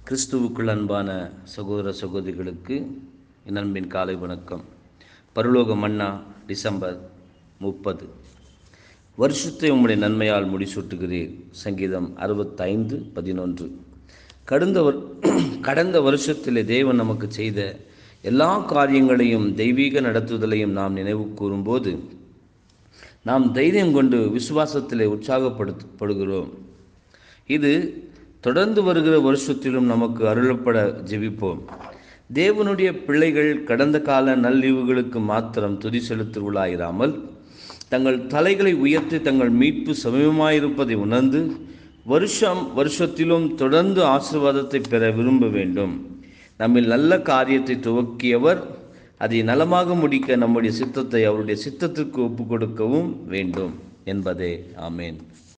கிறிஸ்துவுக்குள் அன்பான சகோதர சகோதரிகளுக்கு என் அன்பின் காலை வணக்கம் பரலோக மன்னா டிசம்பர் முப்பது வருஷத்தை உம்முடைய நன்மையால் முடிசூட்டுகிறீர் சங்கீதம் அறுபத்தைந்து பதினொன்று கடந்த வர் கடந்த வருஷத்திலே தேவன் நமக்கு செய்த எல்லா காரியங்களையும் தெய்வீக நடத்துதலையும் நாம் நினைவு கூறும்போது நாம் தைரியம் கொண்டு விசுவாசத்திலே உற்சாகப்படுத்தப்படுகிறோம் இது தொடர்ந்து வருகிற வருஷத்திலும் நமக்கு அருளப்பட ஜெபிப்போம் தேவனுடைய பிள்ளைகள் கடந்த கால நல்லிவுகளுக்கு மாத்திரம் துதி செலுத்துவர்களாயிராமல் தங்கள் தலைகளை உயர்த்தி தங்கள் மீட்பு சமீபமாயிருப்பதை உணர்ந்து வருஷம் வருஷத்திலும் தொடர்ந்து ஆசீர்வாதத்தை பெற விரும்ப வேண்டும் நம்மில் நல்ல காரியத்தை துவக்கியவர் அதை நலமாக முடிக்க நம்முடைய சித்தத்தை அவருடைய சித்தத்திற்கு ஒப்பு கொடுக்கவும் வேண்டும் என்பதே ஆமேன்